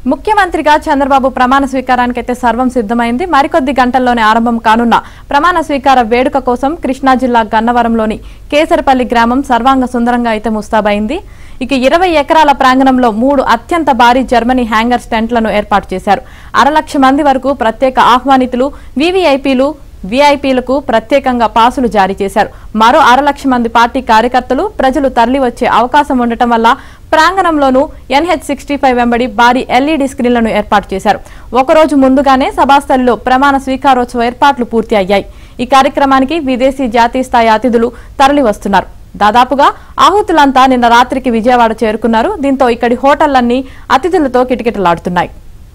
ముఖ్యమంత్రిగా చంద్రబాబు ప్రమాణ స్వీకారానికి అయితే సర్వం సిద్ధమైంది మరికొద్ది గంటల్లోనే ఆరంభం కానున్న ప్రమాణ స్వీకార వేడుక కోసం కృష్ణా జిల్లా గన్నవరంలోని కేసరపల్లి గ్రామం సర్వాంగ సుందరంగా అయితే ముస్తాబైంది ఇక ఇరవై ఎకరాల ప్రాంగణంలో మూడు అత్యంత భారీ జర్మనీ హ్యాంగర్ స్టెంట్లను ఏర్పాటు చేశారు అరలక్ష మంది వరకు ప్రత్యేక ఆహ్వానితులు వీవీఐపీలు వీఐపీలకు ప్రత్యేకంగా పాసులు జారీ చేశారు మరో అరలక్ష మంది పార్టీ కార్యకర్తలు ప్రజలు తరలివచ్చే అవకాశం ఉండటం వల్ల ప్రాంగణంలోనూ ఎన్హెచ్ సిక్స్టీ ఫైవ్ వెంబడి భారీ ఎల్ఈడీ స్క్రీన్లను ఏర్పాటు చేశారు ఒకరోజు ముందుగానే సభాస్థలిలో ప్రమాణ స్వీకారోత్సవ ఏర్పాట్లు పూర్తి అయ్యాయి ఈ కార్యక్రమానికి విదేశీ జాతీయ స్థాయి అతిథులు తరలి వస్తున్నారు దాదాపుగా ఆహుతులంతా నిన్న రాత్రికి విజయవాడ చేరుకున్నారు దీంతో ఇక్కడి హోటళ్లన్నీ అతిథులతో కిటకిటలాడుతున్నాయి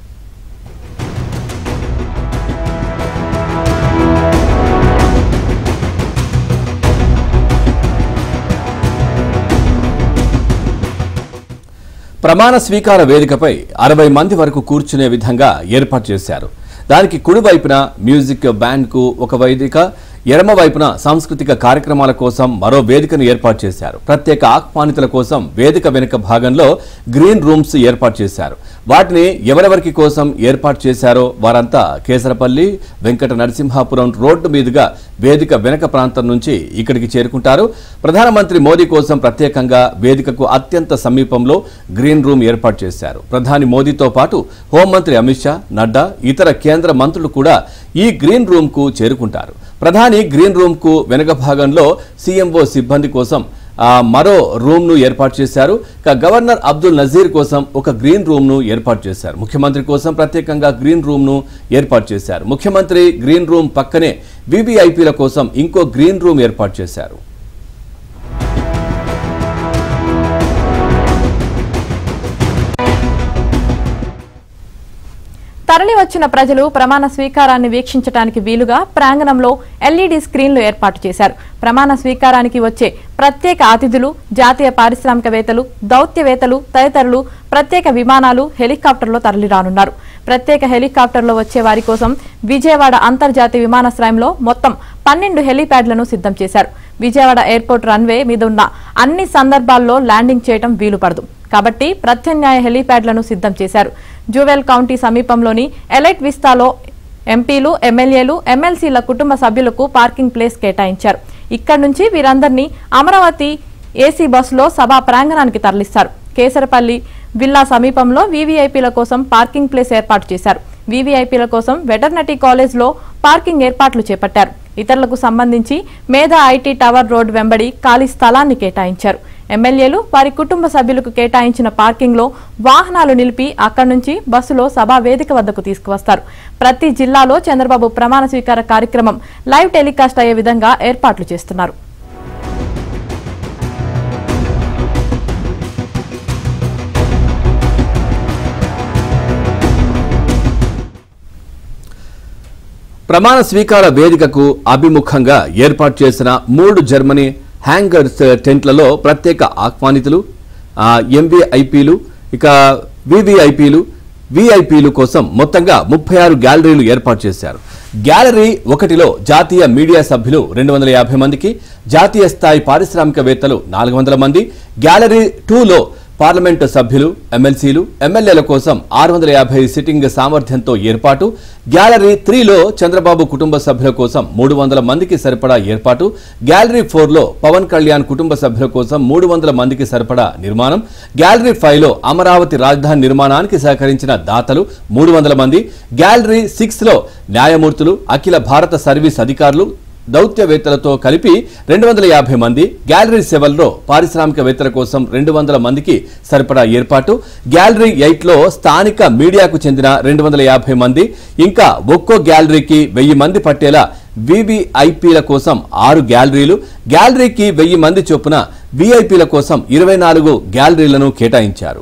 ప్రమాణ స్వీకార వేదికపై అరవై మంది వరకు కూర్చునే విధంగా ఏర్పాటు చేశారు దానికి కుడి వైపున మ్యూజిక్ బ్యాండ్కు ఒక వేదిక ఎడమ వైపున సాంస్కృతిక కార్యక్రమాల కోసం మరో వేదికను ఏర్పాటు చేశారు ప్రత్యేక ఆహ్వానితుల కోసం వేదిక వెనుక భాగంలో గ్రీన్ రూమ్స్ ఏర్పాటు చేశారు వాటిని ఎవరెవరికి కోసం ఏర్పాటు చేశారో వారంతా కేసరపల్లి వెంకట నరసింహాపురం రోడ్డు మీదుగా వేదిక వెనక ప్రాంతం నుంచి ఇక్కడికి చేరుకుంటారు ప్రధానమంత్రి మోదీ కోసం ప్రత్యేకంగా వేదికకు అత్యంత సమీపంలో గ్రీన్ రూమ్ ఏర్పాటు చేశారు ప్రధాని మోదీతో పాటు హోంమంత్రి అమిత్ షా నడ్డా ఇతర కేంద్ర మంత్రులు కూడా ఈ గ్రీన్ రూమ్ కు చేరుకుంటారు ప్రధాని గ్రీన్ రూమ్ కు వెనుక భాగంలో సీఎంఓ సిబ్బంది కోసం ఆ, మరో రూమ్ ను ఏర్పాటు చేశారు ఇక గవర్నర్ అబ్దుల్ నజీర్ కోసం ఒక గ్రీన్ రూమ్ ను ఏర్పాటు చేశారు ముఖ్యమంత్రి కోసం ప్రత్యేకంగా గ్రీన్ రూమ్ ను ఏర్పాటు చేశారు ముఖ్యమంత్రి గ్రీన్ రూమ్ పక్కనే వీవీఐపీల కోసం ఇంకో గ్రీన్ రూమ్ ఏర్పాటు చేశారు తరలి వచ్చిన ప్రజలు ప్రమాణ స్వీకారాన్ని వీక్షించడానికి వీలుగా ప్రాంగణంలో ఎల్ఈడీ స్క్రీన్లు ఏర్పాటు చేశారు ప్రమాణ స్వీకారానికి వచ్చే ప్రత్యేక అతిథులు జాతీయ పారిశ్రామికవేత్తలు దౌత్యవేత్తలు తదితరులు ప్రత్యేక విమానాలు హెలికాప్టర్లో తరలిరానున్నారు ప్రత్యేక హెలికాప్టర్లో వచ్చే వారి కోసం విజయవాడ అంతర్జాతీయ విమానాశ్రయంలో మొత్తం పన్నెండు హెలీప్యాడ్లను సిద్ధం చేశారు విజయవాడ ఎయిర్పోర్ట్ రన్వే మీద ఉన్న అన్ని సందర్భాల్లో ల్యాండింగ్ చేయడం వీలు పడదు కాబట్టి ప్రత్యామ్నాయ హెలీప్యాడ్లను సిద్ధం చేశారు జూవెల్ కౌంటీ సమీపంలోని ఎలైట్ విస్తాలో ఎంపీలు ఎమ్మెల్యేలు ఎమ్మెల్సీల కుటుంబ సభ్యులకు పార్కింగ్ ప్లేస్ కేటాయించారు ఇక్కడి నుంచి వీరందరినీ అమరావతి ఏసీ బస్సులో సభా ప్రాంగణానికి తరలిస్తారు కేసరపల్లి విల్లా సమీపంలో వీవీఐపీల కోసం పార్కింగ్ ప్లేస్ ఏర్పాటు చేశారు వీవీఐపీల కోసం వెటర్నరీ కాలేజ్లో పార్కింగ్ ఏర్పాట్లు చేపట్టారు ఇతరులకు సంబంధించి మేధా ఐటీ టవర్ రోడ్ వెంబడి ఖాళీ స్థలాన్ని కేటాయించారు ఎమ్మెల్యేలు వారి కుటుంబ సభ్యులకు కేటాయించిన పార్కింగ్లో వాహనాలు నిలిపి అక్కడి నుంచి బస్సులో సభా వేదిక వద్దకు తీసుకువస్తారు ప్రతి జిల్లాలో చంద్రబాబు ప్రమాణ స్వీకార కార్యక్రమం లైవ్ టెలికాస్ట్ అయ్యే విధంగా ఏర్పాట్లు చేస్తున్నారు ప్రమాణ స్వీకార వేదికకు అభిముఖంగా ఏర్పాటు చేసిన మూడు జర్మనీ హ్యాంగర్స్ టెంట్లలో ప్రత్యేక ఆహ్వానితులు ఎంవీఐపీలు ఇక వివిఐపీలు విఐపీలు కోసం మొత్తంగా ముప్పై ఆరు గ్యాలరీలు ఏర్పాటు చేశారు గ్యాలరీ ఒకటిలో జాతీయ మీడియా సభ్యులు రెండు వందల యాభై మందికి జాతీయ స్థాయి పారిశ్రామికవేత్తలు నాలుగు వందల మంది గ్యాలరీ టూలో పార్లమెంటు సభ్యులు ఎమ్మెల్సీలు ఎమ్మెల్యేల కోసం ఆరు వందల యాభై సిట్టింగ్ సామర్థ్యంతో ఏర్పాటు గ్యాలరీ త్రీలో చంద్రబాబు కుటుంబ సభ్యుల కోసం మూడు వందల మందికి సరిపడా ఏర్పాటు గ్యాలరీ ఫోర్లో పవన్ కళ్యాణ్ కుటుంబ సభ్యుల కోసం మూడు వందల మందికి సరిపడా నిర్మాణం గ్యాలరీ ఫైవ్లో అమరావతి రాజధాని నిర్మాణానికి సహకరించిన దాతలు మూడు వందల మంది గ్యాలరీ సిక్స్లో న్యాయమూర్తులు అఖిల భారత సర్వీస్ అధికారులు దౌత్యవేత్తలతో కలిపి రెండు వందల యాభై మంది గ్యాలరీ సెవెల్లో పారిశ్రామికవేత్తల కోసం రెండు వందల మందికి సరిపడా ఏర్పాటు గ్యాలరీ ఎయిట్లో స్థానిక మీడియాకు చెందిన రెండు వందల యాభై మంది ఇంకా ఒక్కో గ్యాలరీకి వెయ్యి మంది పట్టేలా వివిఐపీల కోసం ఆరు గ్యాలరీలు గ్యాలరీకి వెయ్యి మంది చొప్పున విఐపీల కోసం ఇరవై నాలుగు గ్యాలరీలను కేటాయించారు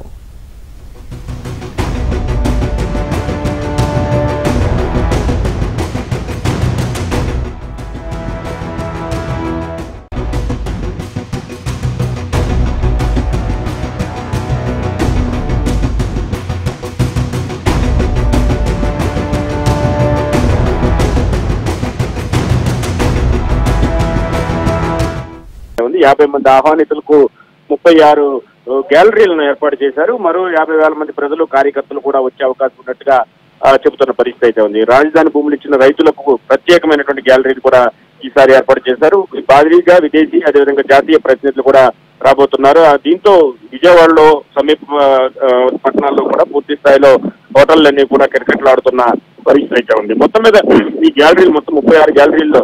ఉంది యాభై మంది ఆహ్వానితులకు ముప్పై ఆరు గ్యాలరీలను ఏర్పాటు చేశారు మరో యాభై వేల మంది ప్రజలు కార్యకర్తలు కూడా వచ్చే అవకాశం ఉన్నట్టుగా ఆ, చెబుతున్న పరిస్థితి అయితే ఉంది రాజధాని భూములు ఇచ్చిన రైతులకు ప్రత్యేకమైనటువంటి గ్యాలరీలు కూడా ఈసారి ఏర్పాటు చేశారు భారీగా విదేశీ అదేవిధంగా జాతీయ ప్రతినిధులు కూడా రాబోతున్నారు ఆ, దీంతో విజయవాడలో సమీప ఆ, ఆ, పట్టణాల్లో కూడా పూర్తి స్థాయిలో హోటళ్ళన్నీ కూడా క్రికెట్లు పరిస్థితి అయితే ఉంది మొత్తం మీద ఈ గ్యాలరీలు మొత్తం ముప్పై ఆరు గ్యాలరీల్లో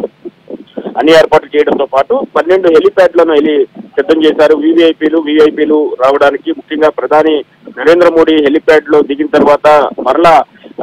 అన్ని ఏర్పాట్లు చేయడంతో పాటు పన్నెండు హెలిప్యాడ్లను హెలి సిద్ధం చేశారు వివిఐపీలు విఐపీలు రావడానికి ముఖ్యంగా ప్రధాని నరేంద్ర మోడీ హెలిప్యాడ్ లో దిగిన తర్వాత మరలా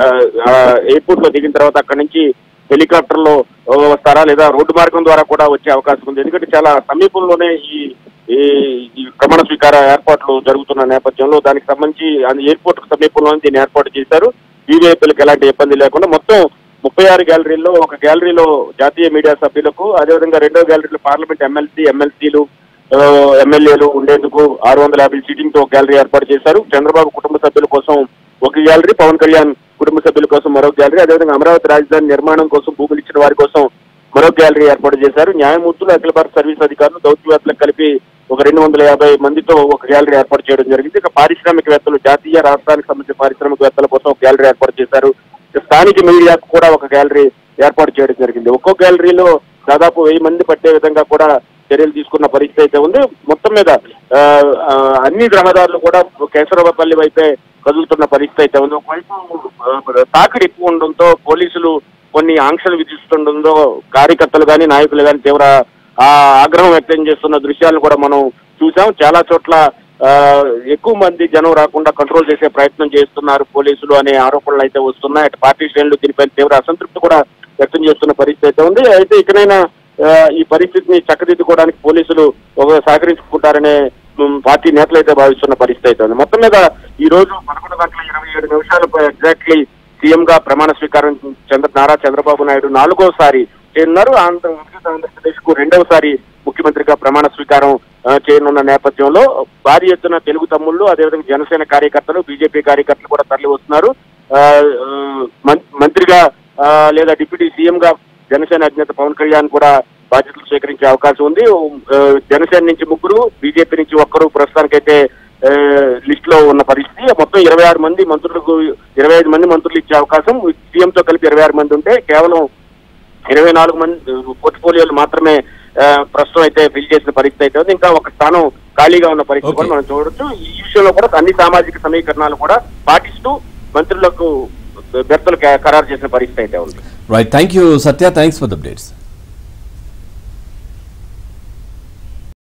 ఎయిర్పోర్ట్ లో దిగిన తర్వాత అక్కడి నుంచి హెలికాప్టర్ లో ఆ, వస్తారా లేదా రోడ్డు మార్గం ద్వారా కూడా వచ్చే అవకాశం ఉంది ఎందుకంటే చాలా సమీపంలోనే ఈ ఈ ఈ ప్రమాణ స్వీకార ఏర్పాట్లు జరుగుతున్న నేపథ్యంలో దానికి సంబంధించి ఎయిర్పోర్ట్ సమీపంలోనే దీన్ని ఏర్పాటు చేశారు వివిఐపీలకు ఎలాంటి ఇబ్బంది లేకుండా మొత్తం ముప్పై ఆరు గ్యాలరీల్లో ఒక గ్యాలరీలో జాతీయ మీడియా సభ్యులకు అదేవిధంగా రెండో గ్యాలరీలో పార్లమెంట్ ఎమ్మెల్సీ ఎమ్మెల్సీలు ఎమ్మెల్యేలు ఉండేందుకు ఆరు వందల యాభై సీటింగ్ తో గ్యాలరీ ఏర్పాటు చేశారు చంద్రబాబు కుటుంబ సభ్యుల కోసం ఒక గ్యాలరీ పవన్ కళ్యాణ్ కుటుంబ సభ్యుల కోసం మరో గ్యాలరీ అదేవిధంగా అమరావతి రాజధాని నిర్మాణం కోసం భూములు ఇచ్చిన వారి కోసం మరో గ్యాలరీ ఏర్పాటు చేశారు న్యాయమూర్తులు అఖిల భారత సర్వీస్ అధికారులు దౌత్యవేత్తలకు కలిపి ఒక రెండు వందల యాభై మందితో ఒక గ్యాలరీ ఏర్పాటు చేయడం జరిగింది ఇక పారిశ్రామికవేత్తలు జాతీయ రాష్ట్రానికి సంబంధించిన పారిశ్రామికవేత్తల కోసం ఒక గ్యాలరీ ఏర్పాటు చేశారు ఇక స్థానిక మీడియాకు కూడా ఒక గ్యాలరీ ఏర్పాటు చేయడం జరిగింది ఒక్కో గ్యాలరీలో దాదాపు వెయ్యి మంది పట్టే విధంగా కూడా చర్యలు తీసుకున్న పరిస్థితి అయితే ఉంది మొత్తం మీద ఆ, ఆ, అన్ని రహదారులు కూడా కేశవరపల్లి వైపే కదులుతున్న పరిస్థితి అయితే ఉంది ఒకవైపు ఆ, తాకిడి ఎక్కువ ఉండడంతో పోలీసులు కొన్ని ఆంక్షలు విధిస్తుండడంతో కార్యకర్తలు కానీ నాయకులు కానీ తీవ్ర ఆ ఆగ్రహం వ్యక్తం చేస్తున్న దృశ్యాలను కూడా మనం చూసాం చాలా చోట్ల ఆ, ఎక్కువ మంది జనం రాకుండా కంట్రోల్ చేసే ప్రయత్నం చేస్తున్నారు పోలీసులు అనే ఆరోపణలు అయితే వస్తున్నాయి అటు పార్టీ శ్రేణులు దీనిపై తీవ్ర అసంతృప్తి కూడా వ్యక్తం చేస్తున్న పరిస్థితి అయితే ఉంది అయితే ఇకనైనా ఆ, ఈ పరిస్థితిని చక్కదిద్దుకోవడానికి పోలీసులు ఒక సహకరించుకుంటారనే ఉమ్, పార్టీ నేతలు అయితే భావిస్తున్న పరిస్థితి అయితే ఉంది మొత్తం మీద ఈ రోజు పదకొండు గంటల ఇరవై ఏడు నిమిషాలకు ఎగ్జాక్ట్లీ సీఎం గా ప్రమాణ స్వీకారం చంద్ర నారా చంద్రబాబు నాయుడు నాలుగోసారి చేయనున్నారు ఆంధ్ర ఆంధ్రప్రదేశ్ కు రెండవసారి ముఖ్యమంత్రిగా ప్రమాణ స్వీకారం ఆ, చేయనున్న నేపథ్యంలో భారీ ఎత్తున తెలుగు తమ్ముళ్ళు అదేవిధంగా జనసేన కార్యకర్తలు బీజేపీ కార్యకర్తలు కూడా తరలి వస్తున్నారు ఆ, ఆ, మం- మంత్రిగా ఆ, లేదా డిప్యూటీ సీఎం గా జనసేన అధినేత పవన్ కళ్యాణ్ కూడా బాధ్యతలు స్వీకరించే అవకాశం ఉంది ఆ, జనసేన నుంచి ముగ్గురు బీజేపీ నుంచి ఒక్కరు ప్రస్తుతానికైతే ఆ, లిస్ట్ లో ఉన్న పరిస్థితి మొత్తం ఇరవై ఆరు మంది మంత్రులకు ఇరవై ఐదు మంది మంత్రులు ఇచ్చే అవకాశం సీఎం తో కలిపి ఇరవై ఆరు మంది ఉంటే కేవలం ఇరవై నాలుగు మంది పోర్ట్ఫోలియోలు మాత్రమే ఆ, ప్రస్తుతం అయితే ఫిల్ చేసిన పరిస్థితి అయితే ఉంది ఇంకా ఒక స్థానం ఖాళీగా ఉన్న పరిస్థితి Okay. కూడా మనం చూడొచ్చు ఈ విషయంలో కూడా అన్ని సామాజిక సమీకరణాలు కూడా పాటిస్తూ మంత్రులకు బెర్తలు ఖరారు చేసిన పరిస్థితి అయితే ఉంది right thank you Satya thanks for the updates